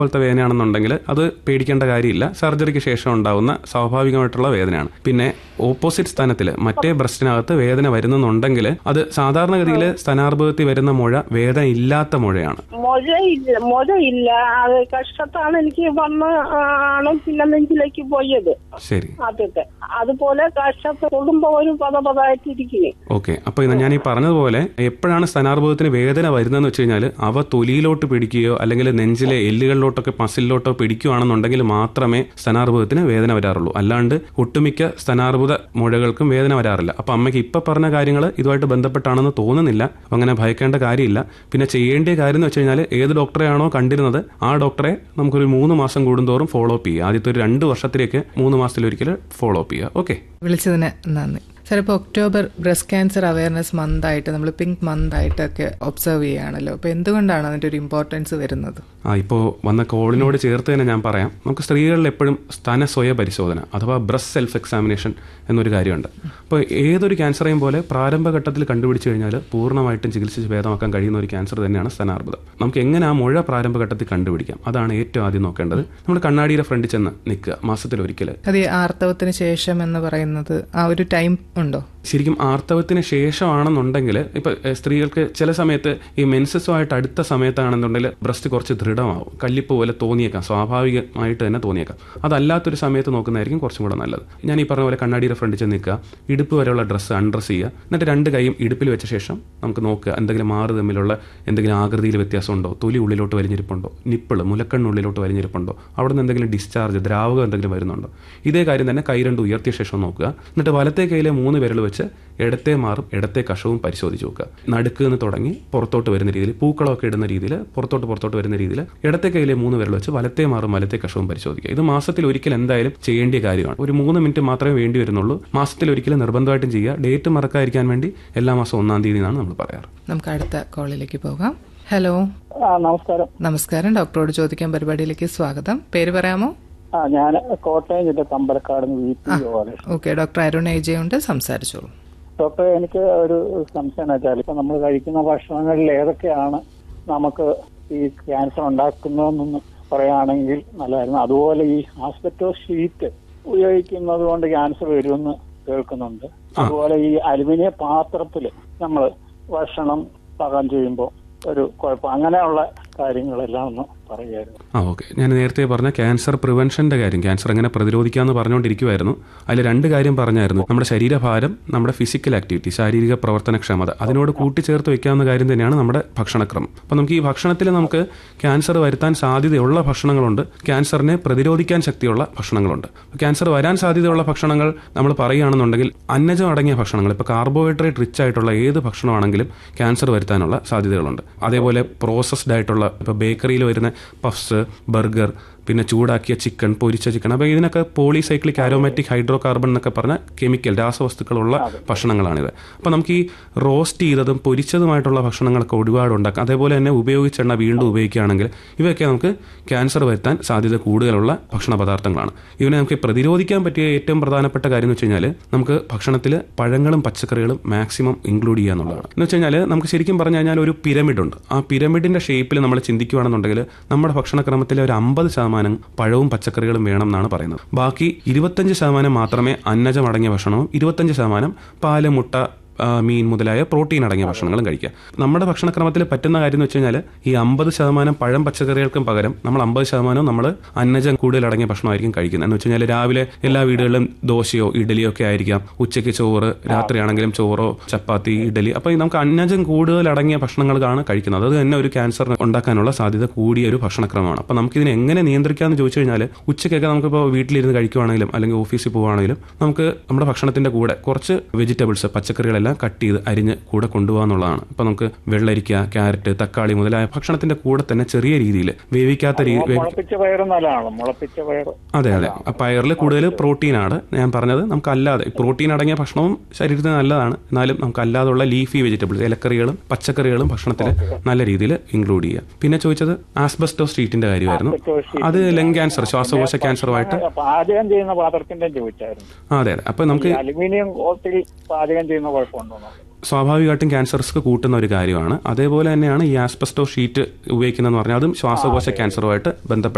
പോലത്തെ വേദനയാണെന്നുണ്ടെങ്കിൽ അത് പേടിക്കേണ്ട കാര്യമില്ല സർജറിക്ക് ശേഷം ഉണ്ടാവുന്ന സ്വാഭാവികമായിട്ടുള്ള വേദനയാണ് പിന്നെ ഓപ്പോസിറ്റ് സ്ഥാനത്തിൽ മറ്റേ ബ്രസ്റ്റിനകത്ത് വേദന വരുന്നുണ്ടെങ്കിൽ അത് സാധാരണഗതിയിൽ സ്ഥാനാർബുദത്തിൽ വരുന്ന മുഴ വേദന ഇല്ലാത്ത മുഴയാണ് മുഴയില്ല മുഴയില്ല അത് കഷ്ടത്താണ് എനിക്ക് വന്ന് ആണ് പിന്നെ നെഞ്ചിലേക്ക് പോയത് ശരി ആദ്യത്തെ അതുപോലെ കഷ്ടത്ത് തൊടുമ്പോ ഒരു പത പതായിട്ടിരിക്കുകയും ഓക്കെ അപ്പോൾ ഇത് ഞാൻ ഈ പറഞ്ഞതുപോലെ എപ്പോഴാണ് സ്ഥാനാർബുദത്തിന് വേദന വരുന്നതെന്ന് വെച്ച് കഴിഞ്ഞാൽ അവ തൊലിയിലോട്ട് പിടിക്കുകയോ അല്ലെങ്കിൽ നെഞ്ചിലെ എല്ലുകളിലോട്ടൊക്കെ മസിലിലോട്ടോ പിടിക്കുകയാണെന്നുണ്ടെങ്കിൽ മാത്രമേ സ്ഥാനാർബുദത്തിന് വേദന വരാറുള്ളൂ അല്ലാണ്ട് ഒട്ടുമിക്ക സ്ഥാനാർബുദ മുഴകൾക്കും വേദന വരാറില്ല അപ്പോൾ അമ്മയ്ക്ക് ഇപ്പം പറഞ്ഞ കാര്യങ്ങൾ ഇതുമായിട്ട് ബന്ധപ്പെട്ടാണെന്ന് തോന്നുന്നില്ല അപ്പോൾ അങ്ങനെ ഭയക്കേണ്ട കാര്യമില്ല പിന്നെ ചെയ്യേണ്ട കാര്യം എന്ന് വെച്ച് കഴിഞ്ഞാൽ ഏത് ഡോക്ടറെയാണോ കണ്ടിരുന്നത് ആ ഡോക്ടറെ നമുക്കൊരു മൂന്ന് മാസം കൂടുന്തോറും ഫോളോ അപ്പ് ചെയ്യുക ആദ്യത്തെ ഒരു രണ്ട് വർഷത്തിലേക്ക് മൂന്ന് മാസത്തിലൊരിക്കൽ ഫോളോ അപ്പ് ചെയ്യുക ഓക്കെ വിളിച്ചതിന് നന്ദി സാർ ഇപ്പോൾ October breast cancer awareness month ആയിട്ട് നമ്മൾ പിങ്ക് മന്ത് ആയിട്ടൊക്കെ ഒബ്സർവ് ചെയ്യുകയാണല്ലോ അപ്പോൾ എന്തുകൊണ്ടാണ് അതിൻ്റെ ഒരു ഇമ്പോർട്ടൻസ് വരുന്നത് ആ ഇപ്പോൾ വന്ന കോളിനോട് ചേർത്ത് തന്നെ ഞാൻ പറയാം നമുക്ക് സ്ത്രീകളിൽ എപ്പോഴും സ്തന സ്വയ പരിശോധന അഥവാ ബ്രസ്റ്റ് സെൽഫ് എക്സാമിനേഷൻ എന്നൊരു കാര്യമുണ്ട് അപ്പോൾ ഏതൊരു ക്യാൻസറേയും പോലെ പ്രാരംഭഘട്ടത്തിൽ കണ്ടുപിടിച്ചു കഴിഞ്ഞാൽ പൂർണ്ണമായിട്ടും ചികിത്സിച്ച് ഭേദമാക്കാൻ കഴിയുന്ന ഒരു ക്യാൻസർ തന്നെയാണ് സ്തനാർബുദം നമുക്ക് എങ്ങനെ ആ മുഴ പ്രാരംഭഘട്ടത്തിൽ കണ്ടുപിടിക്കാം അതാണ് ഏറ്റവും ആദ്യം നോക്കേണ്ടത് നമ്മൾ കണ്ണാടിയുടെ ഫ്രണ്ടിൽ ചെന്ന് നിൽക്കുക മാസത്തിൽ ഒരിക്കൽ അത് ഈ ആർത്തവത്തിന് ശേഷം എന്ന് പറയുന്നത് ആ ഒരു ടൈം ഉണ്ടോ ശരിക്കും ആർത്തവത്തിന് ശേഷമാണെന്നുണ്ടെങ്കിൽ ഇപ്പൊ എഹ്, സ്ത്രീകൾക്ക് ചില സമയത്ത് ഈ മെൻസസുമായിട്ട് അടുത്ത സമയത്താണെന്നുണ്ടെങ്കിൽ ബ്രസ്റ്റ് കുറച്ച് ദൃഢമാവും കല്ലിപ്പ് പോലെ തോന്നിയേക്കാം സ്വാഭാവികമായിട്ട് തന്നെ തോന്നിയേക്കാം അതല്ലാത്തൊരു സമയത്ത് നോക്കുന്നതായിരിക്കും കുറച്ചും കൂടെ നല്ലത് ഞാൻ ഈ പറഞ്ഞ പോലെ കണ്ണാടിയുടെ ഫ്രണ്ടിൽ ചെന്ന് നിൽക്കുക ഇടുപ്പ് വരെയുള്ള ഡ്രസ്സ് അൺഡ്രസ് ചെയ്യുക എന്നിട്ട് രണ്ട് കൈയും ഇടുപ്പിൽ വെച്ച ശേഷം നമുക്ക് നോക്കുക എന്തെങ്കിലും മാറ് തമ്മിലുള്ള എന്തെങ്കിലും ആകൃതിയിൽ വ്യത്യാസമുണ്ടോ തൊലി ഉള്ളിലോട്ട് വലിഞ്ഞിരിപ്പുണ്ടോ നിപ്പിള് മുലക്കണ്ണുള്ളിലോട്ട് വലിഞ്ഞിരിപ്പുണ്ടോ അവിടെ നിന്ന് എന്തെങ്കിലും ഡിസ്ചാർജ് ദ്രാവകം എന്തെങ്കിലും വരുന്നുണ്ടോ ഇതേ കാര്യം തന്നെ കൈ രണ്ട് ഉയർത്തിയ ശേഷം നോക്കുക എന്നിട്ട് വലത്തെ കൈയിലെ മൂന്ന് വിരൽ വെച്ച് ഇടത്തെ മാറും ഇടത്തെ കഷവും പരിശോധിച്ച് നോക്കുക നടുക്ക് നിന്ന് തുടങ്ങി പുറത്തോട്ട് വരുന്ന രീതിയിൽ പൂക്കളമൊക്കെ ഇടുന്ന രീതിയിൽ പുറത്തോട്ട് പുറത്തോട്ട് വരുന്ന രീതിയിൽ ഇടത്തെ കൈയിലെ മൂന്ന് വിരൽ വെച്ച് വലത്തെ മാറും വലത്തെ കഷവും പരിശോധിക്കുക ഇത് മാസത്തിൽ ഒരിക്കൽ എന്തായാലും ചെയ്യേണ്ട കാര്യമാണ് ഒരു മൂന്ന് മിനിറ്റ് മാത്രമേ വേണ്ടി വരുന്നുള്ളൂ മാസത്തിൽ ഒരിക്കലും നിർബന്ധമായിട്ടും ചെയ്യുക ഡേറ്റ് മറക്കാതിരിക്കാൻ വേണ്ടി എല്ലാ മാസം ഒന്നാം തീയതി എന്നാണ് നമ്മൾ പറയാറ് നമുക്ക് അടുത്ത കോളിലേക്ക് പോകാം ഹലോ ആ നമസ്കാരം നമസ്കാരം ഡോക്ടറോട് ചോദിക്കാൻ പരിപാടിയിലേക്ക് സ്വാഗതം പേര് പറയാമോ ആ ഞാൻ കോട്ടയം ജില്ല തമ്പലക്കാട് വി പി പോലെ ഓക്കെ ഡോക്ടർ അരുൺ ഏജയുണ്ട് സംസാരിച്ചോളൂ ഡോക്ടർ എനിക്ക് ഒരു സംശയം എന്ന് വെച്ചാൽ ഇപ്പൊ നമ്മൾ കഴിക്കുന്ന ഭക്ഷണങ്ങളിൽ ഏതൊക്കെയാണ് നമുക്ക് ഈ ക്യാൻസർ ഉണ്ടാക്കുന്നതെന്നൊന്ന് പറയുകയാണെങ്കിൽ നല്ലതായിരുന്നു അതുപോലെ ഈ ആസ്പെക്ടോ ഷീറ്റ് ഉപയോഗിക്കുന്നത് കൊണ്ട് ക്യാൻസർ വരുമെന്ന് കേൾക്കുന്നുണ്ട് അതുപോലെ ഈ അലുമിനിയ പാത്രത്തിൽ നമ്മൾ ഭക്ഷണം പാകം ചെയ്യുമ്പോൾ ഒരു കുഴപ്പം അങ്ങനെയുള്ള കാര്യങ്ങളെല്ലാം ഒന്ന് പറയുമായിരുന്നു ആ ഓക്കെ ഞാൻ നേരത്തെ പറഞ്ഞ ക്യാൻസർ പ്രിവെൻഷന്റെ കാര്യം ക്യാൻസർ എങ്ങനെ പ്രതിരോധിക്കാമെന്ന് പറഞ്ഞുകൊണ്ടിരിക്കുമായിരുന്നു അതിൽ രണ്ട് കാര്യം പറഞ്ഞായിരുന്നു നമ്മുടെ ശരീരഭാരം നമ്മുടെ ഫിസിക്കൽ ആക്ടിവിറ്റി ശാരീരിക പ്രവർത്തനക്ഷമത അതിനോട് കൂട്ടിച്ചേർത്ത് വെക്കാവുന്ന കാര്യം തന്നെയാണ് നമ്മുടെ ഭക്ഷണക്രമം അപ്പം നമുക്ക് ഈ ഭക്ഷണത്തിൽ നമുക്ക് ക്യാൻസർ വരുത്താൻ സാധ്യതയുള്ള ഭക്ഷണങ്ങളുണ്ട് ക്യാൻസറിനെ പ്രതിരോധിക്കാൻ ശക്തിയുള്ള ഭക്ഷണങ്ങളുണ്ട് ക്യാൻസർ വരാൻ സാധ്യതയുള്ള ഭക്ഷണങ്ങൾ നമ്മൾ പറയുകയാണെന്നുണ്ടെങ്കിൽ അന്നജം അടങ്ങിയ ഭക്ഷണങ്ങൾ ഇപ്പോൾ കാർബോഹൈഡ്രേറ്റ് റിച്ച് ആയിട്ടുള്ള ഏത് ഭക്ഷണമാണെങ്കിലും ക്യാൻസർ വരുത്താനുള്ള സാധ്യതകളുണ്ട് അതേപോലെ പ്രോസസ്ഡ് ആയിട്ടുള്ള ഇപ്പോൾ ബേക്കറിയിൽ വരുന്ന പഫ്സ് ബർഗർ പിന്നെ ചൂടാക്കിയ ചിക്കൻ പൊരിച്ച ചിക്കൻ അപ്പോൾ ഇതിനൊക്കെ പോളിസൈക്ലിക് ആരോമാറ്റിക് ഹൈഡ്രോ കാർബൺ എന്നൊക്കെ പറഞ്ഞ കെമിക്കൽ രാസവസ്തുക്കളുള്ള ഭക്ഷണങ്ങളാണിത് അപ്പോൾ നമുക്ക് ഈ റോസ്റ്റ് ചെയ്തതും പൊരിച്ചതുമായിട്ടുള്ള ഭക്ഷണങ്ങളൊക്കെ ഒരുപാട് ഉണ്ടാക്കാം അതേപോലെ തന്നെ ഉപയോഗിച്ച എണ്ണ വീണ്ടും ഉപയോഗിക്കുകയാണെങ്കിൽ ഇവയൊക്കെ നമുക്ക് ക്യാൻസർ വരുത്താൻ സാധ്യത കൂടുതലുള്ള ഭക്ഷണ പദാർത്ഥങ്ങളാണ് ഇവനെ നമുക്ക് പ്രതിരോധിക്കാൻ പറ്റിയ ഏറ്റവും പ്രധാനപ്പെട്ട കാര്യം എന്ന് വെച്ച് കഴിഞ്ഞാൽ നമുക്ക് ഭക്ഷണത്തിൽ പഴങ്ങളും പച്ചക്കറികളും മാക്സിമം ഇൻക്ലൂഡ് ചെയ്യുക എന്നുള്ളതാണ് എന്ന് വെച്ച് കഴിഞ്ഞാൽ നമുക്ക് ശരിക്കും പറഞ്ഞു കഴിഞ്ഞാൽ ഒരു പിരമിഡ് ഉണ്ട് ആ പിരമിഡിന്റെ ഷേപ്പിൽ നമ്മൾ ചിന്തിക്കുകയാണെന്നുണ്ടെങ്കിൽ നമ്മുടെ ഭക്ഷണക്രമത്തിലെ ഒരു അമ്പത് ശതമാനം പഴവും പച്ചക്കറികളും വേണം എന്നാണ് പറയുന്നത് ബാക്കി ഇരുപത്തഞ്ച് ശതമാനം മാത്രമേ അന്നജം അടങ്ങിയ ഭക്ഷണവും ഇരുപത്തഞ്ച് ശതമാനം പാല് മുട്ട ആ, മീൻ മുതലായ പ്രോട്ടീൻ അടങ്ങിയ ഭക്ഷണങ്ങളും കഴിക്കുക നമ്മുടെ ഭക്ഷണക്രമത്തിൽ പറ്റുന്ന കാര്യം എന്ന് വെച്ച് കഴിഞ്ഞാൽ ഈ അമ്പത് ശതമാനം പഴം പച്ചക്കറികൾക്കും പകരം നമ്മൾ അമ്പത് ശതമാനവും നമ്മൾ അന്നജം കൂടുതൽ അടങ്ങിയ ഭക്ഷണമായിരിക്കും കഴിക്കുന്നത് എന്ന് വെച്ച് കഴിഞ്ഞാൽ രാവിലെ എല്ലാ വീടുകളിലും ദോശയോ ഇഡലിയോ ഒക്കെ ആയിരിക്കാം ഉച്ചയ്ക്ക് ചോറ് രാത്രിയാണെങ്കിലും ചോറോ ചപ്പാത്തി ഇഡലി അപ്പോൾ നമുക്ക് അന്നജം കൂടുതൽ അടങ്ങിയ ഭക്ഷണങ്ങളാണ് കഴിക്കുന്നത് അത് തന്നെ ഒരു ക്യാൻസർ ഉണ്ടാക്കാനുള്ള സാധ്യത കൂടിയ ഒരു ഭക്ഷണക്രമമാണ് അപ്പോൾ നമുക്കിതിനെ എങ്ങനെ നിയന്ത്രിക്കാമെന്ന് ചോദിച്ചു കഴിഞ്ഞാൽ ഉച്ചയ്ക്കൊക്കെ നമുക്കിപ്പോൾ വീട്ടിലിരുന്ന് കഴിക്കുവാണെങ്കിലും അല്ലെങ്കിൽ ഓഫീസിൽ പോവുകയാണെങ്കിലും നമുക്ക് നമ്മുടെ ഭക്ഷണത്തിന്റെ കൂടെ കുറച്ച് വെജിറ്റബിൾസ് പച്ചക്കറികളെല്ലാം കട്ട് ചെയ്ത് അരിഞ്ഞ് കൂടെ കൊണ്ടുപോകാന്നുള്ളതാണ് ഇപ്പൊ നമുക്ക് വെള്ളരിക്ക ക്യാരറ്റ് തക്കാളി മുതലായ ഭക്ഷണത്തിന്റെ കൂടെ തന്നെ ചെറിയ രീതിയിൽ വേവിക്കാത്ത രീതി മുളപ്പിച്ച പയറ് നല്ലതാണ് മുളപ്പിച്ച പയറ് അതെ അതെ ആ പയറിൽ കൂടുതൽ പ്രോട്ടീനാണ് ഞാൻ പറഞ്ഞത് നമുക്ക് അല്ലാതെ പ്രോട്ടീൻ അടങ്ങിയ ഭക്ഷണവും ശരീരത്തിന് നല്ലതാണ് എന്നാലും നമുക്ക് അല്ലാതുള്ള ലീഫി വെജിറ്റബിൾസ് ഇലക്കറികളും പച്ചക്കറികളും ഭക്ഷണത്തിൽ നല്ല രീതിയിൽ ഇൻക്ലൂഡ് ചെയ്യുക പിന്നെ ചോദിച്ചത് ആസ്ബസ്റ്റോ സ്ട്രീറ്റിന്റെ കാര്യമായിരുന്നു അത് ലങ് ക്യാൻസർ ശ്വാസകോശ ക്യാൻസറുമായിട്ട് പാചകം ചെയ്യുന്ന പാത്രത്തിന്റെ ചോദിച്ചായിരുന്നു ആ, അതെ അതെ അപ്പൊ നമുക്ക് ഈ അലുമിനിയം കോട്ടിൽ പാചകം ചെയ്യുന്ന കുഴപ്പമുണ്ടോ എന്നുള്ളത്. സ്വാഭാവികമായിട്ടും ക്യാൻസർ റിസ്ക് കൂട്ടുന്ന ഒരു കാര്യമാണ് അതേപോലെ തന്നെയാണ് ഈ ആസ്പെസ്റ്റോ ഷീറ്റ് ഉപയോഗിക്കുന്നതെന്ന് പറഞ്ഞാൽ അതും ശ്വാസകോശ ക്യാൻസറുമായിട്ട് ബന്ധപ്പെട്ട